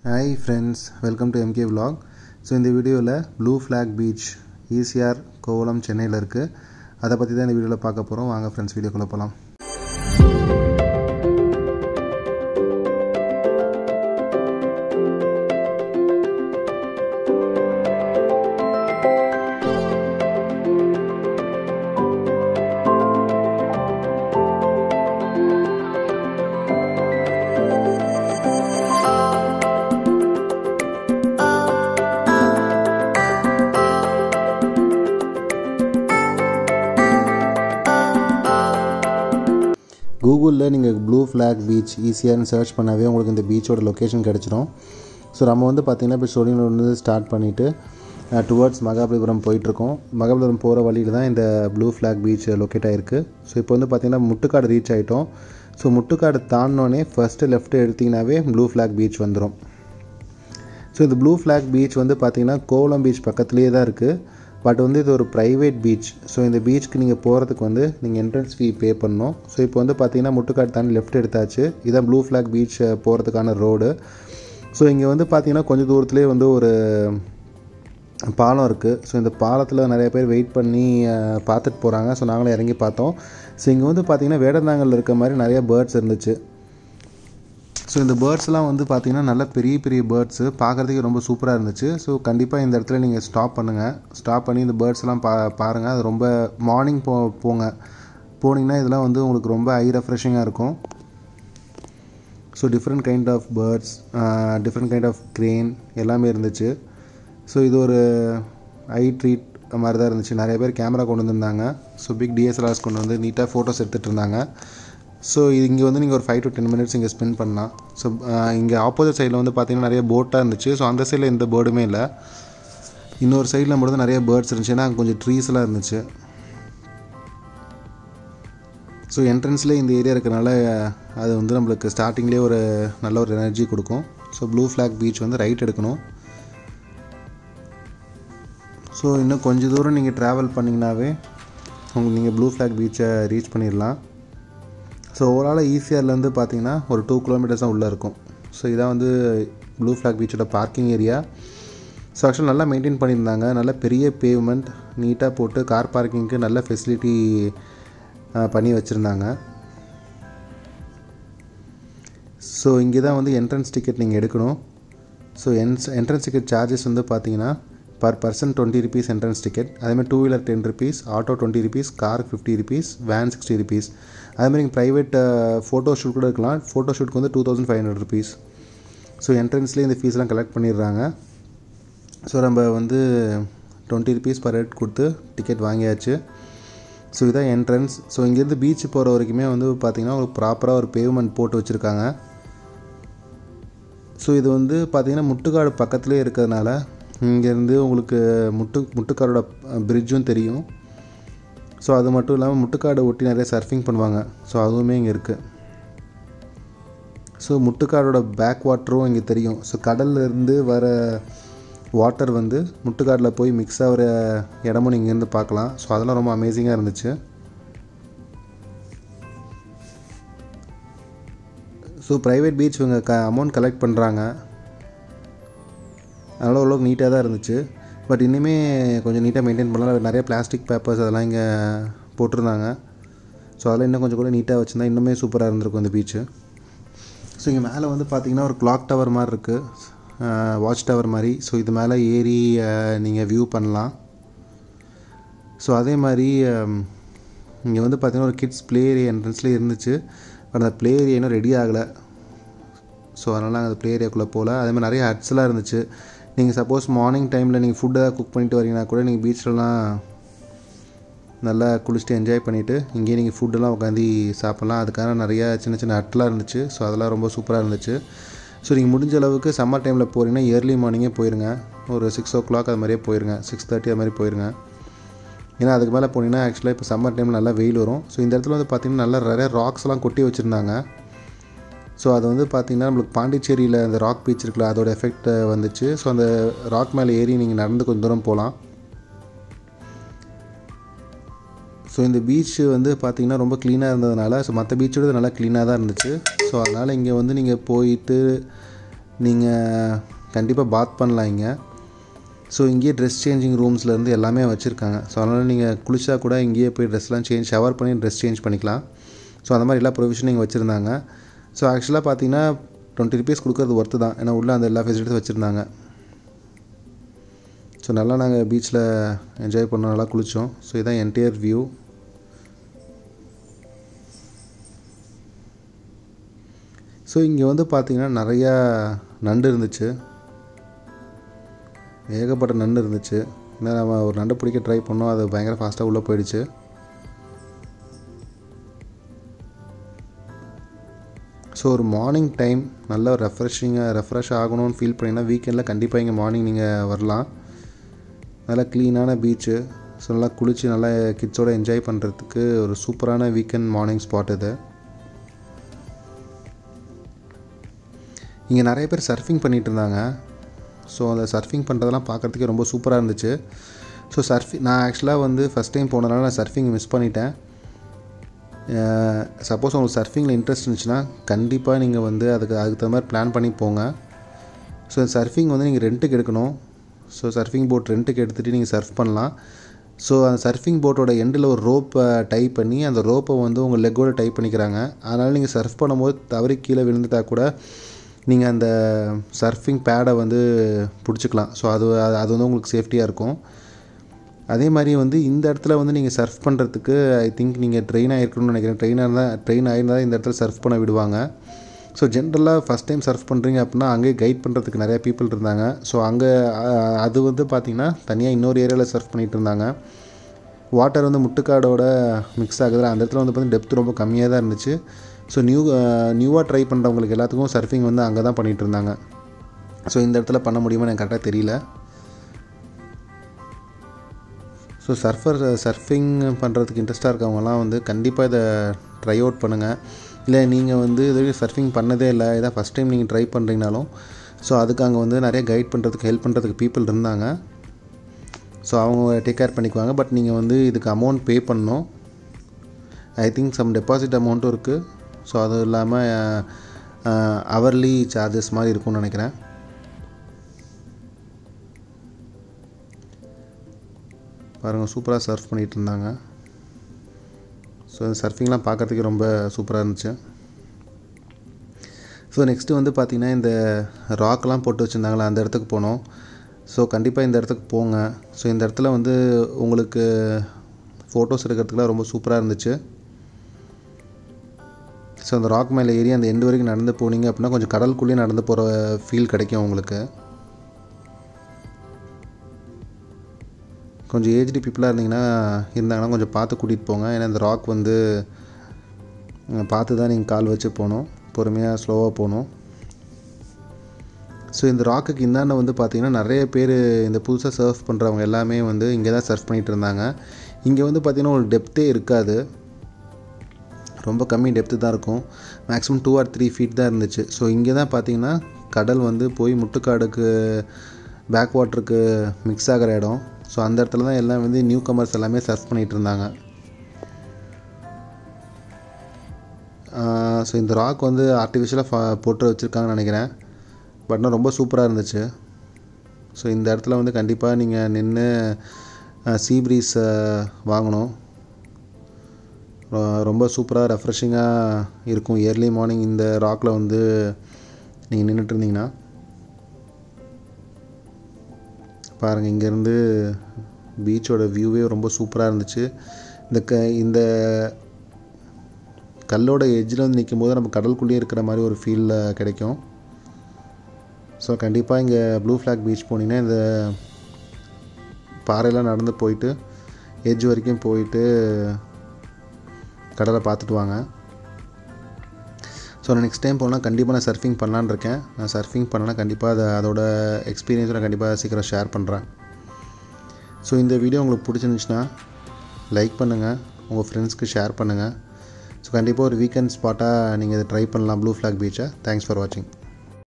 hi friends welcome to MK vlog so இந்த வீடியோவில் blue flag beach ECR Kovalam சென்னையில் இருக்குது அதை பற்றி தான் இந்த வீடியோவில் பார்க்க போகிறோம் வாங்க ஃப்ரெண்ட்ஸ் வீடியோக்குள்ளே போகலாம் கூகுளில் நீங்கள் ப்ளூ ஃப்ளாக் பீச் ஈஸியான்னு சர்ச் பண்ணாவே உங்களுக்கு இந்த பீச்சோட லொக்கேஷன் கிடச்சிரும் ஸோ நம்ம வந்து பார்த்திங்கன்னா இப்போ ஸ்டோடியில் வந்து ஸ்டார்ட் பண்ணிவிட்டு டுவர்ட்ஸ் மகாபலிபுரம் போயிட்டுருக்கோம் மகாபலிபுரம் போகிற வழியில் தான் இந்த ப்ளூ ஃப்ளாக் பீச் லொக்கேட் ஆகிருக்கு ஸோ இப்போ வந்து பார்த்திங்கன்னா முட்டுக்காடு ரீச் ஆகிட்டோம் ஸோ முட்டுக்காடு தாண்டினோடனே ஃபஸ்ட்டு லெஃப்ட்டு எடுத்திங்கனாவே ப்ளூ ஃப்ளாக் பீச் வந்துடும் ஸோ இந்த ப்ளூ ஃப்ளாக் பீச் வந்து பார்த்திங்கன்னா கோவளம் பீச் பக்கத்துலேயே தான் இருக்குது பட் வந்து இது ஒரு ப்ரைவேட் பீச் ஸோ இந்த பீச்சுக்கு நீங்கள் போகிறதுக்கு வந்து நீங்கள் என்ட்ரன்ஸ் ஃபீ பே பண்ணணும் ஸோ இப்போ வந்து பார்த்தீங்கன்னா முட்டுக்காடு தாண்டி லெஃப்ட் எடுத்தாச்சு இதான் ப்ளூ ஃப்ளாக் பீச் போகிறதுக்கான ரோடு ஸோ இங்கே வந்து பார்த்தீங்கன்னா கொஞ்சம் தூரத்துலேயே வந்து ஒரு பாலம் இருக்குது ஸோ இந்த பாலத்தில் நிறைய பேர் வெயிட் பண்ணி அஹ், பார்த்துட்டு போகிறாங்க ஸோ நாங்களும் இறங்கி பார்த்தோம் ஸோ இங்கே வந்து பார்த்திங்கன்னா வேடந்தாங்கல் இருக்க மாதிரி நிறைய பேர்ட்ஸ் இருந்துச்சு ஸோ இந்த பேர்ட்ஸ்லாம் வந்து பார்த்திங்கன்னா நல்ல பெரிய பெரிய பேர்ட்ஸு பார்க்குறதுக்கு ரொம்ப சூப்பராக இருந்துச்சு ஸோ கண்டிப்பாக இந்த இடத்துல நீங்கள் ஸ்டாப் பண்ணுங்கள் ஸ்டாப் பண்ணி இந்த பேர்ட்ஸ்லாம் பா பாருங்கள் அது ரொம்ப மார்னிங் போ போங்க போனீங்கன்னா இதெல்லாம் வந்து உங்களுக்கு ரொம்ப ஐ ரெஃப்ரெஷிங்காக இருக்கும் so different kind of birds different kind of crane எல்லாமே இருந்துச்சு ஸோ இது ஒரு ஐ ட்ரீட் மாதிரி தான் இருந்துச்சு நிறைய பேர் கேமரா கொண்டு வந்திருந்தாங்க ஸோ பிக் டிஎஸ்எல்ஆர்ஸ் கொண்டு வந்து நீட்டாக ஃபோட்டோஸ் எடுத்துகிட்டு இருந்தாங்க ஸோ இங்கே வந்து நீங்கள் ஒரு ஃபைவ் டு டென் மினிட்ஸ் இங்கே ஸ்பெண்ட் பண்ணலாம் ஸோ இங்கே ஆப்போசிட் சைடில் வந்து பார்த்தீங்கன்னா நிறைய போட்டாக இருந்துச்சு ஸோ அந்த சைடில் எந்த பேர்டுமே இல்லை இன்னொரு சைடில் மட்டும் நிறைய பேர்ட்ஸ் இருந்துச்சு ஏன்னா அங்க கொஞ்சம் ட்ரீஸ்லாம் இருந்துச்சு ஸோ என்ட்ரன்ஸ்லேயே இந்த ஏரியா இருக்கனால அது வந்து நம்மளுக்கு ஸ்டார்டிங்லேயே ஒரு நல்ல ஒரு எனர்ஜி கொடுக்கும் ஸோ ப்ளூ ஃப்ளாக் பீச் வந்து ரைட் எடுக்கணும் ஸோ இன்னும் கொஞ்சம் தூரம் நீங்கள் ட்ராவல் பண்ணிங்கனாவே உங்களுக்கு நீங்கள் ப்ளூ ஃப்ளாக் பீச்சை ரீச் பண்ணிடலாம் ஸோ ஓவரால் ஈஸியர்லேருந்து பார்த்தீங்கன்னா ஒரு டூ கிலோமீட்டர்ஸ் தான் உள்ளே இருக்கும் ஸோ இதான் வந்து ப்ளூ ஃப்ளாக் பீச்சோட பார்க்கிங் ஏரியா ஸோ ஆக்சுவலாக நல்லா மெயின்டைன் பண்ணியிருந்தாங்க நல்ல பெரிய பேவ்மெண்ட் நீட்டாக போட்டு கார் பார்க்கிங்க்கு நல்ல ஃபெசிலிட்டி பண்ணி வச்சுருந்தாங்க ஸோ இங்கே தான் வந்து என்ட்ரன்ஸ் டிக்கெட் நீங்கள் எடுக்கணும் ஸோ என்ஸ் என்ட்ரன்ஸ் டிக்கெட் சார்ஜஸ் வந்து பார்த்தீங்கன்னா per person twenty rupees entrance ticket அதேமாதிரி two wheeler ten rupees auto twenty rupees car fifty rupees van sixty rupees அதேமாதிரி நீங்கள் ப்ரைவேட் ஃபோட்டோ ஷூட் கூட இருக்கலாம் ஃபோட்டோ ஷூட்க்கு வந்து two thousand five hundred rupees so என்ட்ரன்ஸ்லேயே இந்த ஃபீஸ்லாம் கலெக்ட் பண்ணிடுறாங்க ஸோ நம்ம வந்து டுவெண்ட்டி ருபீஸ் பர் ஹெட் கொடுத்து டிக்கெட் வாங்கியாச்சு ஸோ இதான் என்ட்ரன்ஸ் ஸோ இங்கேருந்து பீச் போகிற வரைக்குமே வந்து பார்த்திங்கன்னா ஒரு ப்ராப்பராக ஒரு பேவ்மெண்ட் போட்டு வச்சுருக்காங்க ஸோ இது வந்து பார்த்திங்கன்னா முட்டுக்காடு பக்கத்துலேயே இருக்கிறதுனால இங்கேருந்து உங்களுக்கு முட்டு முட்டுக்காடோட பிரிட்ஜும் தெரியும் ஸோ அது மட்டும் இல்லாமல் முட்டுக்காடை ஒட்டி நிறைய சர்ஃபிங் பண்ணுவாங்க ஸோ அதுவுமே இங்கே இருக்குது ஸோ முட்டுக்காடோட பேக் வாட்டரும் இங்கே தெரியும் ஸோ கடல்ல இருந்து வர வாட்டர் வந்து முட்டுக்காடில் போய் மிக்ஸ் ஆகிற இடமும் நீங்கள் இருந்து பார்க்கலாம் ஸோ அதெல்லாம் ரொம்ப அமேசிங்காக இருந்துச்சு ஸோ ப்ரைவேட் பீச் இவங்க க அமௌண்ட் கலெக்ட் பண்ணுறாங்க அதனால் ஓரளவுக்கு நீட்டாக தான் இருந்துச்சு பட் இன்னுமே கொஞ்சம் நீட்டாக மெயின்டைன் பண்ணலாம் நிறைய பிளாஸ்டிக் பேப்பர்ஸ் அதெல்லாம் இங்கே போட்டிருந்தாங்க ஸோ அதெல்லாம் இன்னும் கொஞ்சம் கூட நீட்டாக வச்சுருந்தா இன்னுமே சூப்பராக இருந்திருக்கும் இந்த பீச்சு ஸோ இங்கே மேலே வந்து பார்த்தீங்கன்னா ஒரு கிளாக் டவர் மாதிரி இருக்குது வாட்ச் டவர் மாதிரி ஸோ இது மேலே ஏறி நீங்கள் வியூ பண்ணலாம் ஸோ அதே மாதிரி இங்கே வந்து பார்த்தீங்கன்னா ஒரு கிட்ஸ் ப்ளே ஏரியா என்ட்ரன்ஸ்லேயே இருந்துச்சு பட் அந்த ப்ளே ஏரியா இன்னும் ரெடி ஆகலை ஸோ அதனால் நாங்கள் அந்த ப்ளே ஏரியாக்குள்ளே போகல அதே மாதிரி நிறைய ஹட்ஸ்லாம் இருந்துச்சு நீங்கள் சப்போஸ் மார்னிங் டைமில் நீங்கள் ஃபுட் ஏதாவது குக் பண்ணிட்டு வரீங்கன்னா கூட நீங்கள் பீச்லலாம் நல்லா குளிச்சுட்டு என்ஜாய் பண்ணிவிட்டு இங்கேயே நீங்கள் ஃபுட்டெல்லாம் உட்காந்து சாப்பிட்லாம் அதுக்கான நிறையா சின்ன சின்ன ஹட்லாம் இருந்துச்சு ஸோ அதெல்லாம் ரொம்ப சூப்பராக இருந்துச்சு ஸோ நீங்கள் முடிஞ்ச அளவுக்கு சம்மர் டைமில் போகிறீங்கன்னா இயர்லி மார்னிங்கே போயிருங்க ஒரு சிக்ஸ் ஓ கிளாக் அது மாதிரியே போயிருங்க சிக்ஸ் தேர்ட்டி அது மாதிரி போயிருங்க ஏன்னா அதுக்கு மேலே போனீங்கன்னா ஆக்சுவலாக இப்போ சம்மர் டைமில் நல்லா வெயில் வரும் ஸோ இந்த இடத்துல வந்து பார்த்திங்கன்னா நல்லா நிறைய ராக்ஸ்லாம் கொட்டி வச்சுருந்தாங்க ஸோ அது வந்து பார்த்திங்கன்னா நம்மளுக்கு பாண்டிச்சேரியில் அந்த ராக் பீச் இருக்குல்ல அதோட எஃபெக்ட் வந்துச்சு ஸோ அந்த ராக் மேலே ஏறி நீங்கள் நடந்து கொஞ்சம் தூரம் போகலாம் ஸோ இந்த பீச் வந்து பார்த்திங்கன்னா ரொம்ப க்ளீனாக இருந்ததுனால ஸோ மற்ற பீச்சோட இது நல்லா க்ளீனாக தான் இருந்துச்சு ஸோ அதனால் இங்கே வந்து நீங்கள் போயிட்டு நீங்கள் கண்டிப்பாக பாத் பண்ணலாம் இங்கே ஸோ இங்கேயே ட்ரெஸ் சேஞ்சிங் ரூம்ஸ்லேருந்து எல்லாமே வச்சுருக்காங்க ஸோ அதனால் நீங்கள் குளிச்சா கூட இங்கேயே போய் ட்ரெஸ்லாம் சேஞ்ச் ஷவர் பண்ணி ட்ரெஸ் சேஞ்ச் பண்ணிக்கலாம் ஸோ அந்த மாதிரி எல்லா ப்ரொவிஷனும் இங்கே வச்சுருந்தாங்க ஸோ ஆக்சுவலாக பார்த்தீங்கன்னா டுவெண்ட்டி ருபீஸ் கொடுக்குறது ஒர்த்து தான் ஏன்னா உள்ளே அந்த எல்லா ஃபெசிலிட்டிஸ் வச்சுருந்தாங்க ஸோ நல்லா நாங்கள் பீச்சில் என்ஜாய் பண்ணோம் நல்லா குளித்தோம் ஸோ இதான் என்டையர் வியூ ஸோ இங்கே வந்து பார்த்திங்கன்னா நிறையா நண்டு இருந்துச்சு ஏகப்பட்ட நண்டு இருந்துச்சு ஏன்னா நம்ம ஒரு நண்டை பிடிக்க ட்ரை பண்ணோம் அது பயங்கர ஃபாஸ்ட்டாக உள்ளே போயிடுச்சு ஸோ ஒரு மார்னிங் டைம் நல்லா ரெஃப்ரெஷிங்காக ரெஃப்ரெஷ் ஆகணும்னு ஃபீல் பண்ணிங்கன்னா வீக்கெண்டில் கண்டிப்பாக இங்கே மார்னிங் நீங்கள் வரலாம் நல்லா க்ளீனான பீச்சு ஸோ நல்லா குளித்து நல்லா கிட்ஸோட என்ஜாய் பண்ணுறதுக்கு ஒரு சூப்பரான வீக்கெண்ட் மார்னிங் ஸ்பாட் இது இங்கே நிறைய பேர் சர்ஃபிங் பண்ணிகிட்டு இருந்தாங்க ஸோ அந்த சர்ஃபிங் பண்ணுறதெல்லாம் பார்க்குறதுக்கே ரொம்ப சூப்பராக இருந்துச்சு ஸோ சர்ஃபி நான் ஆக்சுவலாக வந்து ஃபஸ்ட் டைம் போனதுனால நான் சர்ஃபிங் மிஸ் பண்ணிட்டேன் சப்போஸ் உங்களுக்கு சர்ஃபிங்கில் இன்ட்ரெஸ்ட் இருந்துச்சுன்னா கண்டிப்பாக நீங்கள் வந்து அதுக்கு அதுக்கு தகுந்த மாதிரி பிளான் பண்ணி போங்க ஸோ சர்ஃபிங் வந்து நீங்கள் ரெண்ட்டுக்கு எடுக்கணும் ஸோ சர்ஃபிங் போட் ரெண்ட்டுக்கு எடுத்துகிட்டு நீங்கள் சர்ஃப் பண்ணலாம் ஸோ அந்த சர்ஃபிங் போட்டோட எண்டில் ஒரு ரோப்பை டை பண்ணி அந்த ரோப்பை வந்து உங்கள் லெக்கோட டை பண்ணிக்கிறாங்க அதனால் நீங்கள் சர்ஃப் பண்ணும்போது தவறி கீழே விழுந்துட்டா கூட நீங்கள் அந்த சர்ஃபிங் பேடை வந்து பிடிச்சிக்கலாம் ஸோ அது அது வந்து உங்களுக்கு சேஃப்டியாக இருக்கும் அதே மாதிரி வந்து இந்த இடத்துல வந்து நீங்கள் சர்ஃப் பண்ணுறதுக்கு ஐ திங்க் நீங்கள் ட்ரெயின் ஆகிருக்கணும்னு நினைக்கிறேன் ட்ரெயினாக இருந்தால் ட்ரெயின் ஆகிருந்தால் இந்த இடத்துல சர்ஃப் பண்ண விடுவாங்க ஸோ ஜென்ரலாக ஃபஸ்ட் டைம் சர்ஃப் பண்ணுறீங்க அப்படின்னா அங்கேயே கைட் பண்ணுறதுக்கு நிறைய பீப்புள் இருந்தாங்க ஸோ அங்கே அது வந்து பார்த்திங்கன்னா தனியாக இன்னொரு ஏரியாவில் சர்ஃப் பண்ணிகிட்டு இருந்தாங்க வாட்டர் வந்து முட்டுக்காடோட மிக்ஸ் ஆகுது அந்த இடத்துல வந்து பார்த்திங்கன்னா டெப்த் ரொம்ப கம்மியாக தான் இருந்துச்சு ஸோ நியூ நியூவாக ட்ரை பண்ணுறவங்களுக்கு எல்லாத்துக்கும் சர்ஃபிங் வந்து அங்கே தான் பண்ணிகிட்டு இருந்தாங்க ஸோ இந்த இடத்துல பண்ண முடியுமா எனக்கு கரெக்டாக தெரியல ஸோ சர்ஃபர் சர்ஃபிங் பண்ணுறதுக்கு இன்ட்ரெஸ்ட்டாக இருக்கவங்கலாம் வந்து கண்டிப்பாக இதை ட்ரை அவுட் பண்ணுங்கள் இல்லை நீங்கள் வந்து இது சர்ஃபிங் பண்ணதே இல்லை இதான் ஃபஸ்ட் டைம் நீங்கள் ட்ரை பண்ணுறீங்கனாலும் ஸோ அதுக்கு அங்கே வந்து நிறைய கைட் பண்ணுறதுக்கு ஹெல்ப் பண்ணுறதுக்கு பீப்புள் இருந்தாங்க ஸோ அவங்க டேக் கேர் பண்ணிக்குவாங்க பட் நீங்கள் வந்து இதுக்கு அமௌண்ட் பே பண்ணணும் ஐ திங்க் சம் டெபாசிட் அமௌண்ட்டும் இருக்குது ஸோ அதுவும் இல்லாமல் அவர்லி சார்ஜஸ் மாதிரி இருக்கும்னு நினைக்கிறேன் பாருங்கள் சூப்பராக சர்ஃப் பண்ணிகிட்டு இருந்தாங்க ஸோ சர்ஃபிங்லாம் பார்க்குறதுக்கு ரொம்ப சூப்பராக இருந்துச்சு ஸோ நெக்ஸ்ட்டு வந்து பார்த்திங்கன்னா இந்த ராக்லாம் போட்டு வச்சுருந்தாங்களா அந்த இடத்துக்கு போனோம் ஸோ கண்டிப்பாக இந்த இடத்துக்கு போங்க ஸோ இந்த இடத்துல வந்து உங்களுக்கு ஃபோட்டோஸ் எடுக்கிறதுக்குலாம் ரொம்ப சூப்பராக இருந்துச்சு ஸோ அந்த ராக் மேலே ஏறி அந்த எண்டு வரைக்கும் நடந்து போனீங்க அப்படின்னா கொஞ்சம் கடலுக்குள்ளேயே நடந்து போகிற ஃபீல் கிடைக்கும் உங்களுக்கு கொஞ்சம் ஏஜ்டு பீப்புளாக இருந்தீங்கன்னா இருந்தாங்கன்னா கொஞ்சம் பார்த்து கூட்டிகிட்டு போங்க ஏன்னா இந்த ராக் வந்து பார்த்து தான் நீங்கள் கால் வச்சு போகணும் பொறுமையாக ஸ்லோவாக போகணும் ஸோ இந்த ராக்குக்கு இந்தாண்ட வந்து பார்த்திங்கன்னா நிறைய பேர் இந்த புதுசாக சர்ஃப் பண்ணுறவங்க எல்லாமே வந்து இங்கே தான் சர்ஃப் பண்ணிகிட்டு இருந்தாங்க இங்கே வந்து பார்த்திங்கன்னா ஒரு டெப்த்தே இருக்காது ரொம்ப கம்மி டெப்த்து தான் இருக்கும் maximum two or three feet தான் இருந்துச்சு ஸோ இங்கே தான் பார்த்திங்கன்னா கடல் வந்து போய் முட்டுக்காடுக்கு பேக் வாட்டருக்கு மிக்ஸ் ஆகிற இடம் ஸோ அந்த இடத்துல தான் எல்லாம் வந்து நியூ கமர்ஸ் எல்லாமே சர்ச் பண்ணிகிட்டு இருந்தாங்க ஸோ இந்த ராக் வந்து ஆர்டிஃபிஷியலாக போட்டு வச்சுருக்காங்கன்னு நினைக்கிறேன் பட் ரொம்ப சூப்பராக இருந்துச்சு ஸோ இந்த இடத்துல வந்து கண்டிப்பாக நீங்கள் நின்று சீ ப்ரீஸ் வாங்கணும் ரொம்ப சூப்பராக ரெஃப்ரெஷிங்காக இருக்கும் இயர்லி மார்னிங் இந்த ராக்கில் வந்து நீங்கள் நின்றுட்டு இருந்தீங்கன்னா பாருங்கள் இங்கேருந்து பீச்சோட வியூவே ரொம்ப சூப்பராக இருந்துச்சு இந்த க இந்த கல்லோட எஜ்ஜில் வந்து நிற்கும் போது நம்ம கடலுக்குள்ளேயே இருக்கிற மாதிரி ஒரு ஃபீலில் கிடைக்கும் ஸோ கண்டிப்பாக இங்கே ப்ளூ ஃப்ளாக் பீச் போனீங்கன்னா இந்த பாறையெல்லாம் நடந்து போயிட்டு எட்ஜ் வரைக்கும் போயிட்டு கடலை பார்த்துட்டு வாங்க ஸோ நான் நெக்ஸ்ட் டைம் போனால் கண்டிப்பாக நான் சர்ஃபிங் பண்ணலான்னு இருக்கேன் நான் சர்ஃபிங் பண்ணலாம் கண்டிப்பாக அதை அதோட எக்ஸ்பீரியன்ஸை நான் கண்டிப்பாக சீக்கிரம் ஷேர் பண்ணுறேன் ஸோ இந்த வீடியோ உங்களுக்கு பிடிச்சிருந்துச்சுன்னா லைக் பண்ணுங்கள் உங்கள் ஃப்ரெண்ட்ஸ்க்கு ஷேர் பண்ணுங்கள் ஸோ கண்டிப்பாக ஒரு வீக்கெண்ட் ஸ்பாட்டாக நீங்கள் இதை ட்ரை பண்ணலாம் ப்ளூ ஃப்ளாக் பீச்சை தேங்க்ஸ் ஃபார் வாட்சிங்